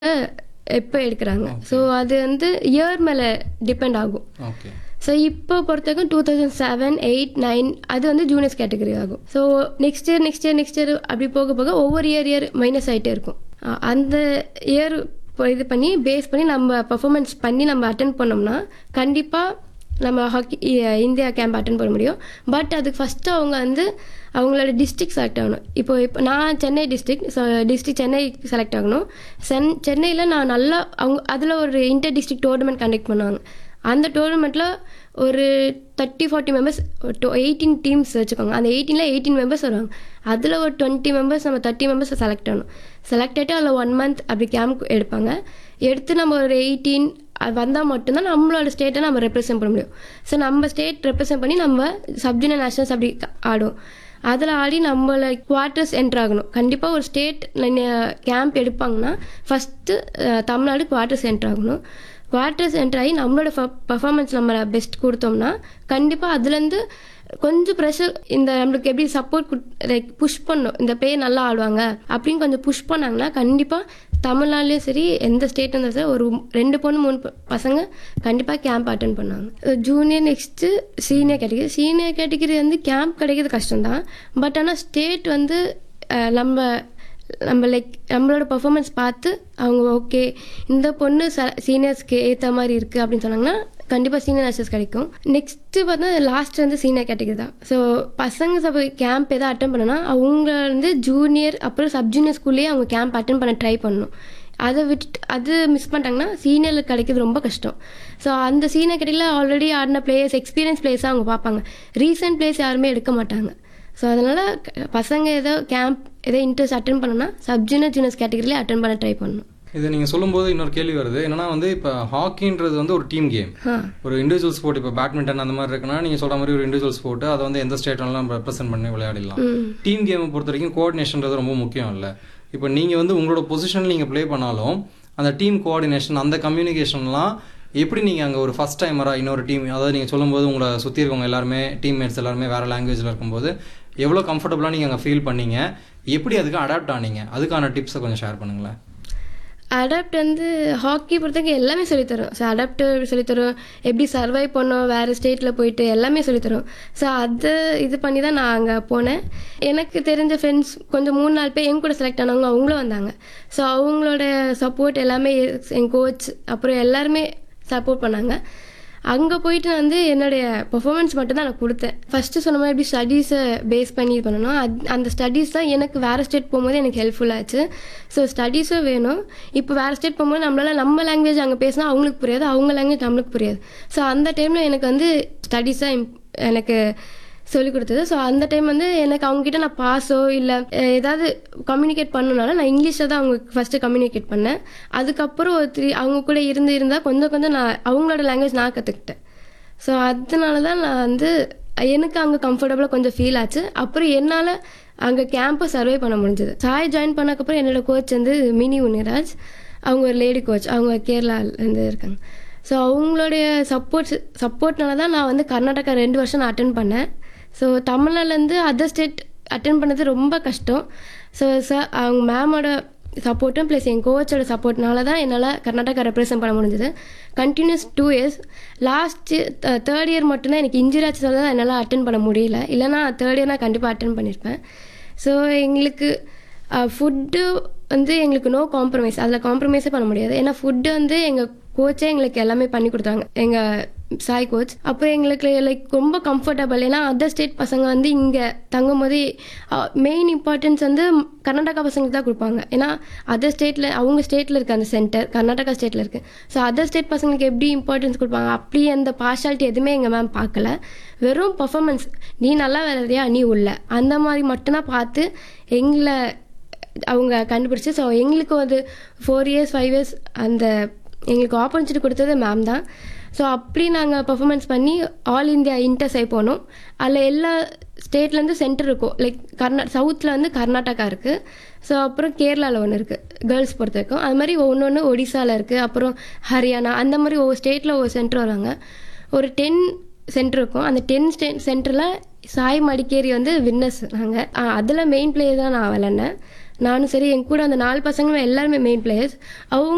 எப்போ எடுக்கிறாங்க ஸோ அது வந்து இயர் மேலே டிபெண்ட் ஆகும் ஓகே ஸோ இப்போ பொறுத்தவரைக்கும் two thousand seven eight nine அது வந்து ஜூனியர்ஸ் கேட்டகரி ஆகும் so next year next year next year அப்படி போக போக ஒவ்வொரு இயர் இயர் மைனஸ் ஆகிட்டே இருக்கும் அஹ் அந்த இயர் இது பண்ணி பேஸ் பண்ணி நம்ம பர்ஃபார்மன்ஸ் பண்ணி நம்ம அட்டன் பண்ணோம்னா கண்டிப்பாக நம்ம ஹாக்கி இந்தியா கேம்ப் அட்டன் பண்ண முடியும் பட் அதுக்கு ஃபஸ்ட்டு அவங்க வந்து அவங்களோட டிஸ்ட்ரிக்ட் செலக்ட் ஆகணும் இப்போ இப்போ நான் Chennai district district Chennai select ஆகணும் சென் சென்னையில் நான் நல்லா அவங்க அதில் ஒரு இன்டர் டிஸ்ட்ரிக்ட் டோர்னமெண்ட் கண்டக்ட் பண்ணுவாங்க அந்த டோர்னமெண்ட்டில் ஒரு thirty forty members eighteen teams வச்சுக்கோங்க அந்த எயிட்டீனில் எயிட்டீன் மெம்பர்ஸ் வருவாங்க அதில் ஒரு டுவெண்ட்டி மெம்பர்ஸ் நம்ம தேர்ட்டி மெம்பர்ஸ் செலக்ட் ஆகணும் செலக்ட் ஆகிட்டு அதில் ஒன் மந்த் அப்படி கேம்ப் எடுப்பாங்க எடுத்து நம்ம ஒரு எயிட்டீன் வந்தால் மட்டும்தான் நம்மளோட ஸ்டேட்டை நம்ம ரெப்ரசென்ட் பண்ண முடியும் ஸோ நம்ம ஸ்டேட் ரெப்ரசென்ட் பண்ணி நம்ம சப்ஜூனியர் நேஷனல்ஸ் அப்படி ஆடுவோம் அதில் ஆடி நம்மளை குவார்ட்டர்ஸ் என்ட்ரு ஆகணும் கண்டிப்பாக ஒரு state camp எடுப்பாங்கன்னா first Tamil Nadu quarters enter ஆகணும் குவார்ட்டர்ஸ் என்ட்ரு ஆகி நம்மளோட பர்ஃபார்மன்ஸ் நம்ம பெஸ்ட் கொடுத்தோம்னா கண்டிப்பாக அதுலேருந்து கொஞ்சம் ப்ரெஷர் இந்த நம்மளுக்கு எப்படி சப்போர்ட் லைக் புஷ் பண்ணும் இந்த பிளேயர் நல்லா ஆடுவாங்க அப்படின்னு கொஞ்சம் புஷ் பண்ணாங்கன்னா கண்டிப்பாக தமிழ்நாடுலேயும் சரி எந்த ஸ்டேட் இருந்தாலும் சரி ஒரு ரெண்டு பொண்ணு மூணு ப- பசங்க கண்டிப்பாக கேம்ப் அட்டன் பண்ணுவாங்க junior next senior category senior category வந்து கேம்ப் கிடைக்கிறது கஷ்டம்தான் பட் ஆனால் ஸ்டேட் வந்து அஹ், நம்ம நம்ம லைக் நம்மளோட பர்ஃபார்மன்ஸ் பார்த்து அவங்க ஓகே இந்த பொண்ணு ச சீனியர்ஸ்க்கு ஏற்ற மாதிரி இருக்குது அப்படின்னு சொன்னாங்கன்னா கண்டிப்பாக சீனியர் நேஷனல்ஸ் கிடைக்கும் நெக்ஸ்ட்டு பார்த்தா லாஸ்ட் வந்து சீனியர் கேட்டகரி தான் ஸோ பசங்க சப்போ கேம்ப் எதாவது அட்டன் பண்ணனா அவங்க வந்து ஜூனியர் அப்புறம் சப் ஜூனியர் ஸ்கூல்லேயே அவங்க கேம்ப் அட்டன் பண்ண ட்ரை பண்ணணும் அதை விட்டு அது மிஸ் பண்ணிட்டாங்கன்னா சீனியரில் கிடைக்கிறது ரொம்ப கஷ்டம் ஸோ அந்த சீனியர் கேட்டகரியில் ஆல்ரெடி ஆடின பிளேயர்ஸ் எக்ஸ்பீரியன்ஸ் பிளேயர்ஸாக அவங்க பார்ப்பாங்க ரீசெண்ட் பிளேயர்ஸ் யாருமே எடுக்க மாட்டாங்க ஸோ அதனால் பசங்க ஏதோ கேம்ப் ஏதோ இன்ட்ரெஸ்ட் அட்டன் பண்ணணும்னா சப் ஜூனியர் ஜூனியர்ஸ் கேட்டகரியிலே அட்டன் பண்ண ட்ரை பண்ணணும் இது நீங்கள் சொல்லும்போது இன்னொரு கேள்வி வருது என்னன்னா வந்து இப்போ ஹாக்கின்றது வந்து ஒரு டீம் கேம் ஆ ஒரு இண்டிவிஜுவல் ஸ்போர்ட் இப்போ பேட்மிண்டன் அந்த மாதிரி இருக்குன்னா நீங்கள் சொல்கிற மாதிரி ஒரு இண்டிவிஜுவல் ஸ்போர்ட் அதை வந்து எந்த ஸ்டேட்லாம் நம்ம ரெப்ரசென்ட் பண்ணி விளையாடலாம் ம் டீம் கேமை பொறுத்த வரைக்கும் கோஆர்டினேஷன்றது ரொம்ப முக்கியம் இல்லை இப்போ நீங்கள் வந்து உங்களோட பொசிஷன் நீங்கள் ப்ளே பண்ணாலும் அந்த டீம் கோஆர்டினேஷன் அந்த கம்யூனிகேஷன்லாம் எப்படி நீங்கள் அங்கே ஒரு ஃபஸ்ட் டைமராக இன்னொரு டீம் அதாவது நீங்கள் சொல்லும்போது உங்களை சுற்றி இருக்கவங்க எல்லாருமே டீம்மேட்ஸ் எல்லாருமே வேறு லாங்குவேஜில் இருக்கும்போது எவ்வளோ கம்ஃபர்டபுளாக நீங்கள் அங்கே ஃபீல் பண்ணீங்க எப்படி அதுக்கு அடாப்ட் ஆனீங்க அதுக்கான டிப்ஸை கொஞ்சம் ஷேர் பண்ணுங்களேன் அடாப்ட் வந்து ஹாக்கி பொறுத்தவரைக்கும் எல்லாமே சொல்லித்தரும் ஸோ அடாப்ட் சொல்லித்தரும் எப்படி சர்வை பண்ணோம் வேறு ஸ்டேட்டில் போயிட்டு எல்லாமே சொல்லித்தரும் ஸோ அதை இது பண்ணி தான் நான் அங்கே போனேன் எனக்கு தெரிஞ்ச ஃப்ரெண்ட்ஸ் கொஞ்சம் மூணு நாலு பேர் என் கூட செலக்ட் ஆனவங்க அவங்களும் வந்தாங்க ஸோ அவங்களோட சப்போர்ட் எல்லாமே என் கோச் அப்புறம் எல்லாருமே சப்போர்ட் பண்ணாங்க அங்கே போயிட்டு நான் வந்து என்னுடைய பெர்ஃபார்மன்ஸ் மட்டும் தான் நான் கொடுத்தேன் ஃபஸ்ட்டு சொன்ன மாதிரி எப்படி ஸ்டடீஸை பேஸ் பண்ணி இது பண்ணணும் அது அந்த ஸ்டடீஸ் தான் எனக்கு வேறு ஸ்டேட் போகும்போது எனக்கு ஹெல்ப்ஃபுல்லாச்சு ஸோ ஸ்டடீஸும் வேணும் இப்போ வேறு ஸ்டேட் போகும்போது நம்மளால நம்ம லாங்குவேஜ் அங்கே பேசினா அவங்களுக்கு புரியாது அவங்க லாங்குவேஜ் நம்மளுக்கு புரியாது ஸோ அந்த டைமில் எனக்கு வந்து ஸ்டடீஸ் தான் imp- எனக்கு சொல்லிக் கொடுத்தது ஸோ அந்த டைம் வந்து எனக்கு அவங்ககிட்ட நான் பாஸோ இல்லை ஏதாவது கம்யூனிகேட் பண்ணனால நான் இங்கிலீஷில் தான் அவங்க ஃபஸ்ட்டு கம்யூனிகேட் பண்ணேன் அதுக்கப்புறம் ஒரு த்ரீ அவங்க கூட இருந்து இருந்தால் கொஞ்சம் கொஞ்சம் நான் அவங்களோட லாங்குவேஜ் நான் கற்றுக்கிட்டேன் ஸோ அதனால தான் நான் வந்து எனக்கு அங்கே கம்ஃபர்டபுளாக கொஞ்சம் ஃபீல் ஆச்சு அப்புறம் என்னால் அங்கே கேம்பை சர்வே பண்ண முடிஞ்சது சாய் ஜாயின் பண்ணக்கப்புறம் என்னோட கோச் வந்து மினி உன்னிராஜ் அவங்க ஒரு லேடி கோச் அவங்க கேரளாலேருந்து இருக்காங்க ஸோ அவங்களுடைய சப்போர்ட் சப்போர்ட்னால தான் நான் வந்து கர்நாடகா ரெண்டு வருஷம் நான் அட்டன் பண்ணேன் ஸோ தமிழ்நாடுலேருந்து அதர் ஸ்டேட் அட்டன் பண்ணது ரொம்ப கஷ்டம் ஸோ சார் அவங்க மேமோட சப்போர்ட்டும் ப்ளஸ் என் கோச்சோட சப்போர்ட்னால தான் என்னால் கர்நாடகா ரெப்ரசென்ட் பண்ண முடிஞ்சது continuous two years last third year மட்டும்தான் எனக்கு இன்ஜுரி ஆச்சதால தான் என்னால் அட்டன் பண்ண முடியல இல்லைனா தேர்ட் இயர் நான் கண்டிப்பாக அட்டன் பண்ணியிருப்பேன் ஸோ எங்களுக்கு ஃபுட்டு வந்து எங்களுக்கு நோ காம்ப்ரமைஸ் அதில் காம்ப்ரமைஸே பண்ண முடியாது ஏன்னா ஃபுட்டு வந்து எங்கள் கோச்சே எங்களுக்கு எல்லாமே பண்ணி கொடுத்தாங்க எங்கள் சாய் கோச் அப்புறம் எங்களுக்கு லைக் ரொம்ப கம்ஃபர்டபுள் ஏன்னா அதர் ஸ்டேட் பசங்க வந்து இங்கே தங்கும் போது மெயின் இம்பார்ட்டன்ஸ் வந்து கர்நாடகா பசங்களுக்கு தான் கொடுப்பாங்க ஏன்னா அதர் ஸ்டேட்டில் அவங்க ஸ்டேட்டில் இருக்க அந்த சென்டர் கர்நாடகா ஸ்டேட்டில் இருக்குது ஸோ அதர் ஸ்டேட் பசங்களுக்கு எப்படி இம்பார்ட்டன்ஸ் கொடுப்பாங்க அப்படி அந்த பார்ஷாலிட்டி எதுவுமே எங்கள் மேம் பார்க்கல வெறும் பர்ஃபார்மன்ஸ் நீ நல்லா விளையாடுறியா நீ உள்ள அந்த மாதிரி மட்டும்தான் பார்த்து எங்களை அவங்க கண்டுபிடிச்சி ஸோ எங்களுக்கு ஒரு ஃபோர் இயர்ஸ் ஃபைவ் இயர்ஸ் அந்த எங்களுக்கு ஆப்பர்ச்சுனிட்டி கொடுத்தது மேம் தான் ஸோ அப்படி நாங்கள் பர்ஃபார்மன்ஸ் பண்ணி ஆல் இந்தியா இன்டர்ஸை போனோம் அதில் எல்லா ஸ்டேட்லேருந்து சென்டர் இருக்கும் லைக் கர்நா சவுத்தில் வந்து கர்நாடகா இருக்குது ஸோ அப்புறம் கேரளாவில் ஒன்று இருக்குது கேர்ள்ஸ் பொறுத்த வரைக்கும் அது மாதிரி ஒன்று ஒன்று ஒடிசாவில் இருக்குது அப்புறம் ஹரியானா அந்த மாதிரி ஒவ்வொரு ஸ்டேட்டில் ஒவ்வொரு சென்டர் வராங்க ஒரு டென் சென்டர் இருக்கும் அந்த டென் ஸ்டே சென்டரில் சாய் மடிக்கேரி வந்து வின்னர்ஸ் நாங்கள் அதில் மெயின் பிளேயர் தான் நான் விளாண்டேன் நானும் சரி என் கூட அந்த நாலு பசங்களும் எல்லாருமே மெயின் பிளேயர்ஸ் அவங்க